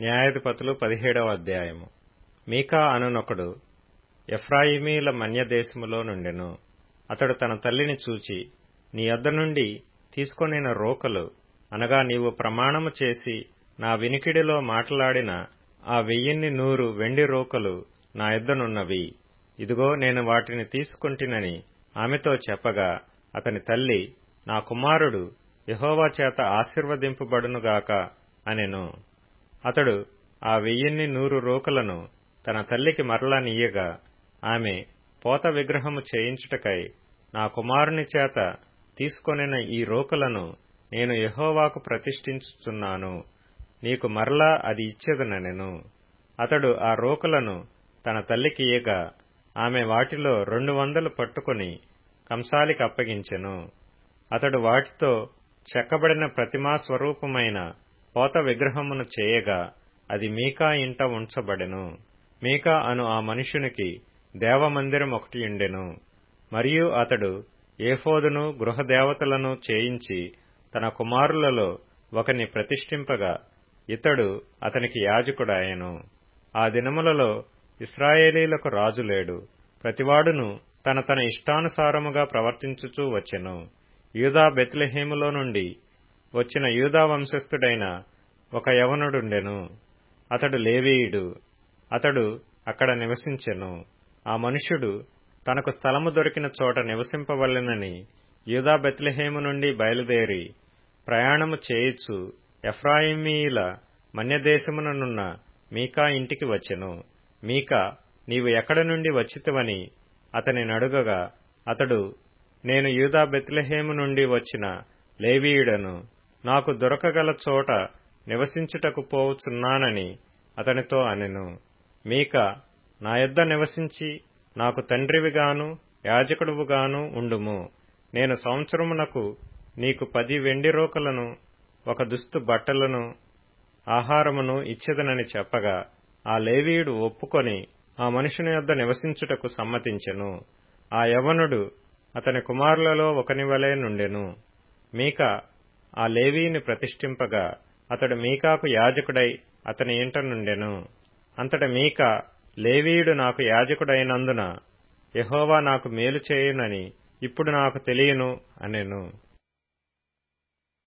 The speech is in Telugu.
న్యాయాధిపతులు పదిహేడవ అధ్యాయము మీకా అనునొకడు ఎఫ్రాయిమీల మన్యదేశములో నుండెను అతడు తన తల్లిని చూచి నీ యొద్ద నుండి తీసుకొనిన రోకలు అనగా నీవు ప్రమాణము చేసి నా వినికిడిలో మాట్లాడిన ఆ వెయ్యిన్ని నూరు వెండి రోకలు నా యొద్దనున్నవి ఇదిగో నేను వాటిని తీసుకొంటినని ఆమెతో చెప్పగా అతని తల్లి నా కుమారుడు యహోవా చేత ఆశీర్వదింపబడునుగాక అనెను అతడు ఆ వెయ్యిన్ని నూరు రోకలను తన తల్లికి మరలా నీయగా ఆమె పోత విగ్రహము చేయించుటకై నా కుమారుని చేత తీసుకొనిన ఈ రోకలను నేను యహోవాకు ప్రతిష్ఠించుచున్నాను నీకు మరలా అది ఇచ్చేదనెను అతడు ఆ రోకలను తన తల్లికి ఇయ్యగా ఆమె వాటిలో రెండు వందలు పట్టుకుని కంసాలికి అప్పగించెను అతడు వాటితో చెక్కబడిన ప్రతిమా స్వరూపమైన పోత విగ్రహమును చేయగా అది మీకా ఇంట ఉంచబడెను మీకా అను ఆ మనుషునికి దేవమందిరం ఒకటి ఉండెను మరియు అతడు ఏఫోదును గృహదేవతలను చేయించి తన కుమారులలో ఒకని ప్రతిష్ఠింపగా ఇతడు అతనికి యాజకుడాయెను ఆ దినములలో ఇస్రాయేలీలకు రాజు లేడు ప్రతివాడును తన తన ఇష్టానుసారముగా ప్రవర్తించుచూ వచ్చెను యూదా బెత్లెహేములో నుండి వచ్చిన యూదా వంశస్థుడైన ఒక యవనుడుండెను అతడు లేవీయుడు అతడు అక్కడ నివసించెను ఆ మనుష్యుడు తనకు స్థలము దొరికిన చోట నివసింపవలెనని యూదా బెత్లెహేము నుండి బయలుదేరి ప్రయాణము చేయుచు ఎఫ్రాయిమీల మన్యదేశముననున్న మీకా ఇంటికి వచ్చెను మీకా నీవు ఎక్కడ నుండి వచ్చితివని అతని నడుగగా అతడు నేను యూదా బెత్లెహేము నుండి వచ్చిన లేవీయుడను నాకు దొరకగల చోట నివసించుటకు పోవుచున్నానని అతనితో అనెను మీక నా యొద్ద నివసించి నాకు తండ్రివిగాను యాజకుడువుగాను ఉండుము నేను సంవత్సరమునకు నీకు పది వెండి రోకలను ఒక దుస్తు బట్టలను ఆహారమును ఇచ్చెదనని చెప్పగా ఆ లేవీయుడు ఒప్పుకొని ఆ మనుషుని యొద్ద నివసించుటకు సమ్మతించెను ఆ యవనుడు అతని కుమారులలో ఒకని వలె నుండెను మీక ఆ లేవీని ప్రతిష్ఠింపగా అతడు మీకాకు యాజకుడై అతని ఇంట నుండెను అంతట మీక లేవీయుడు నాకు యాజకుడైనందున యహోవా నాకు మేలు చేయునని ఇప్పుడు నాకు తెలియను అనెను